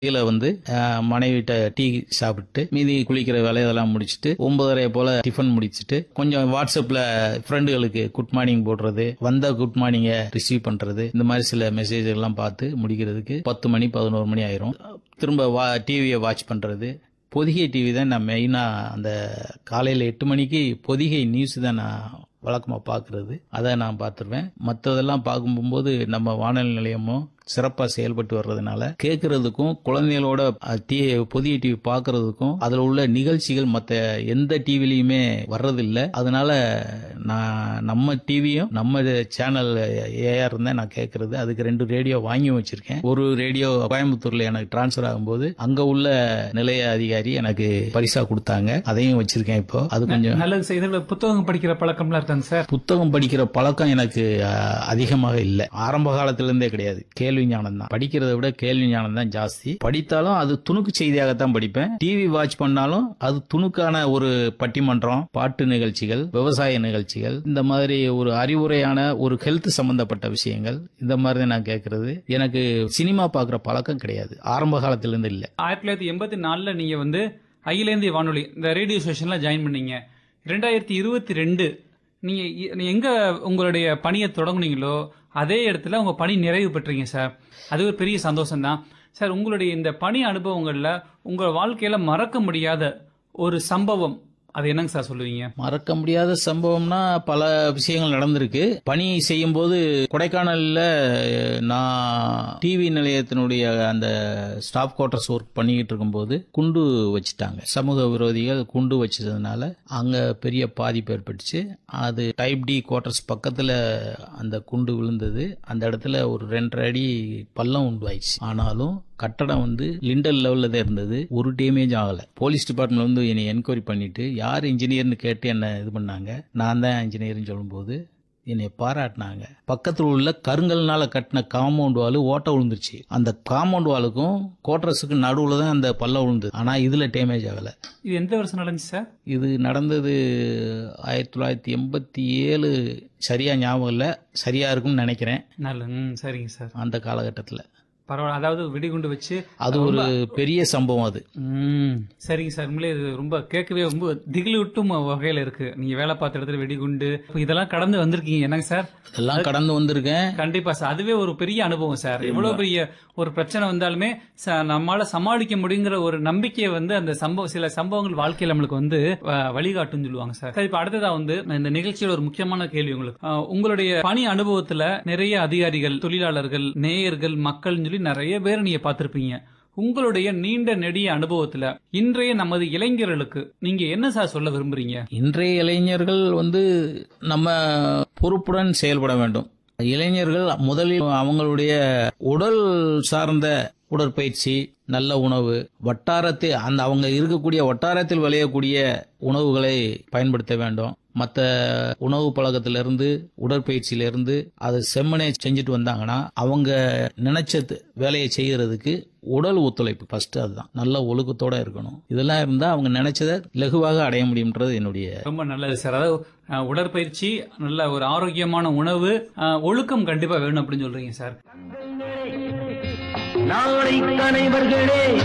கீழே வந்து அஹ், மனைவிட்ட டீ சாப்பிட்டு மீதி குளிக்கிற வேலை இதெல்லாம் முடிச்சிட்டு ஒன்பதரை போல டிஃபன் முடிச்சிட்டு கொஞ்சம் வாட்ஸ்அப்ல ஃப்ரெண்டுகளுக்கு குட் மார்னிங் போடுறது வந்த குட் மார்னிங்கை ரிசீவ் பண்றது இந்த மாதிரி சில மெசேஜ் எல்லாம் பார்த்து முடிக்கிறதுக்கு பத்து மணி பதினோரு மணி ஆயிரும் திரும்ப வா டிவியை வாட்ச் பண்றது பொதிகை டிவி தான் நான் மெயினாக அந்த காலையில் எட்டு மணிக்கு பொதிகை நியூஸ் தான் நான் வழக்கமாக பார்க்கறது அதை நான் பார்த்துருவேன் மற்றதெல்லாம் பார்க்கும்போது நம்ம வானொலி நிலையமும் சிறப்பாக செயல்பட்டு வர்றதுனால கேட்கறதுக்கும் குழந்தைகளோட அஹ், டி பொதிய டிவி பார்க்கறதுக்கும் அதில் உள்ள நிகழ்ச்சிகள் மற்ற எந்த டிவிலையுமே வர்றதில்லை அதனால நான் நம்ம டிவியும் நம்ம சேனல் ஏஆர் தான் நான் கேட்கறது அதுக்கு ரெண்டு ரேடியோ வாங்கி வச்சிருக்கேன் ஒரு ரேடியோ கோயம்புத்தூர்ல எனக்கு டிரான்ஸ்ஃபர் ஆகும்போது அங்க உள்ள நிலைய அதிகாரி எனக்கு பரிசா கொடுத்தாங்க அதையும் வச்சிருக்கேன் இப்போ அது கொஞ்சம் நல்லது சார் இதுல புத்தகம் படிக்கிற பழக்கம்லாம் இருக்காங்க சார் புத்தகம் படிக்கிற பழக்கம் எனக்கு அஹ், அதிகமாக இல்லை ஆரம்ப காலத்துல இருந்தே கிடையாது கேள்வி ஞானம் தான் படிக்கிறதை விட கேள்வி ஞானம் தான் ஜாஸ்தி படித்தாலும் அது துணுக்கு செய்தியாகத்தான் படிப்பேன் டிவி வாட்ச் பண்ணாலும் அது துணுக்கான ஒரு பட்டிமன்றம் பாட்டு நிகழ்ச்சிகள் விவசாய நிகழ்ச்சிகள் இந்த மாதிரி ஒரு அறிவுரையான ஒரு ஹெல்த் சம்பந்தப்பட்ட விஷயங்கள் இந்த மாதிரி தான் நான் கேட்கறது எனக்கு சினிமா பார்க்குற பழக்கம் கிடையாது ஆரம்ப காலத்துல இருந்து இல்லை ஆயிரத்தி தொள்ளாயிரத்தி எண்பத்தி நாலுல நீங்க வந்து அகில இந்திய வானொலி இந்த ரேடியோ ஸ்டேஷன்ல ஜாயின் பண்ணீங்க ரெண்டாயிரத்தி இருபத்தி ரெண்டு நீங்க இ- நீ எங்க உங்களுடைய பணியை தொடங்குனீங்களோ அதே இடத்துல உங்க பணி நிறைவு பெற்றீங்க சார் அது ஒரு பெரிய சந்தோஷம் தான் சார் உங்களுடைய இந்த பணி அனுபவங்கள்ல உங்க வாழ்க்கையில மறக்க முடியாத ஒரு சம்பவம் அது என்னங்க சார் சொல்லுவீங்க மறக்க முடியாத சம்பவம்னா பல விஷயங்கள் நடந்திருக்கு பணி செய்யும் போது கொடைக்கானல்ல நான் டிவி நிலையத்தினுடைய அந்த ஸ்டாஃப் குவார்டர்ஸ் ஒர்க் பண்ணிக்கிட்டு இருக்கும்போது குண்டு வச்சுட்டாங்க சமூக விரோதிகள் குண்டு வச்சதுனால அங்க பெரிய பாதிப்பு ஏற்பட்டுச்சு அது டைப் டி குவார்டர்ஸ் பக்கத்துல அந்த குண்டு விழுந்தது அந்த இடத்துல ஒரு ரெண்டரை அடி பள்ளம் உண்டாயிடுச்சு ஆனாலும் கட்டடம் வந்து லிண்டல் லெவல்ல தான் இருந்தது ஒரு டேமேஜ் ஆகல போலீஸ் டிபார்ட்மெண்ட் வந்து என்னை என்கொயரி பண்ணிட்டு யார் இன்ஜினியர்னு கேட்டு என்ன இது பண்ணாங்க நான் தான் இன்ஜினியர்னு சொல்லும்போது என்னை பாராட்டினாங்க பக்கத்தில் உள்ள கருங்கல்னால கட்டின காம்பவுண்ட் வால் ஓட்ட விழுந்துருச்சு அந்த காம்பவுண்ட் வாலுக்கும் கோட்ரஸுக்கு நடுவில் தான் அந்த பல்ல விழுந்தது ஆனால் இதில் டேமேஜ் ஆகலை இது எந்த வருஷம் நடந்துச்சு சார் இது நடந்தது ஆயிரத்தி தொள்ளாயிரத்தி எண்பத்தி ஏழு சரியா ஞாபகம் இல்லை சரியா இருக்கும்னு நினைக்கிறேன் நல்ல ம், சரிங்க சார் அந்த காலகட்டத்தில் பரவாயில்ல அதாவது வெடிகுண்டு வச்சு அது ஒரு பெரிய சம்பவம் அது ம் சரிங்க சார் உண்மையிலே இது ரொம்ப கேட்கவே ரொம்ப திகிலூட்டும் வகையில இருக்கு நீங்க வேலை பார்த்த இடத்துல வெடிகுண்டு இப்ப இதெல்லாம் கடந்து வந்திருக்கீங்க என்னங்க சார் எல்லாம் கடந்து வந்திருக்கேன் கண்டிப்பா சார் அதுவே ஒரு பெரிய அனுபவம் சார் எவ்வளவு பெரிய ஒரு பிரச்சனை வந்தாலுமே ச- நம்மால சமாளிக்க முடியுங்கிற ஒரு நம்பிக்கையை வந்து அந்த சம்பவம் சில சம்பவங்கள் வாழ்க்கையில நம்மளுக்கு வந்து வ- வழிகாட்டுன்னு சொல்லுவாங்க சார் சார் இப்ப அடுத்ததா வந்து இந்த நிகழ்ச்சியோட ஒரு முக்கியமான கேள்வி உங்களுக்கு அஹ், உங்களுடைய பணி அனுபவத்துல நிறைய அதிகாரிகள் தொழிலாளர்கள் நேயர்கள் மக்கள்னு சொல்லி நிறைய பேர் நீங்க பார்த்திருப்பீங்க உங்களுடைய நீண்ட நெடிய அனுபவத்துல இன்றைய நமது இளைஞர்களுக்கு நீங்க என்ன சார் சொல்ல விரும்புறீங்க இன்றைய இளைஞர்கள் வந்து நம்ம பொறுப்புடன் செயல்பட வேண்டும் இளைஞர்கள் முதலில் அவங்களுடைய உடல் சார்ந்த உடற்பயிற்சி நல்ல உணவு வட்டாரத்தில் அந்த அவங்க இருக்கக்கூடிய வட்டாரத்தில் விளையக்கூடிய உணவுகளை பயன்படுத்த வேண்டும் மற்ற உணவு பழக்கத்திலிருந்து உடற்பயிற்சியிலிருந்து அது செம்மனே செஞ்சுட்டு வந்தாங்கன்னா அவங்க நினைச்ச வேலையை செய்யறதுக்கு உடல் ஒத்துழைப்பு ஃபர்ஸ்ட் அதுதான் நல்ல ஒழுக்கத்தோட இருக்கணும் இதெல்லாம் இருந்தா அவங்க நினைச்சதை லகுவாக அடைய முடியும்ன்றது என்னுடைய ரொம்ப நல்லது சார் அதாவது அஹ், உடற்பயிற்சி நல்ல ஒரு ஆரோக்கியமான உணவு அஹ், ஒழுக்கம் கண்டிப்பா வேணும் அப்படின்னு சொல்றீங்க சார் நாளை தலைவர்களே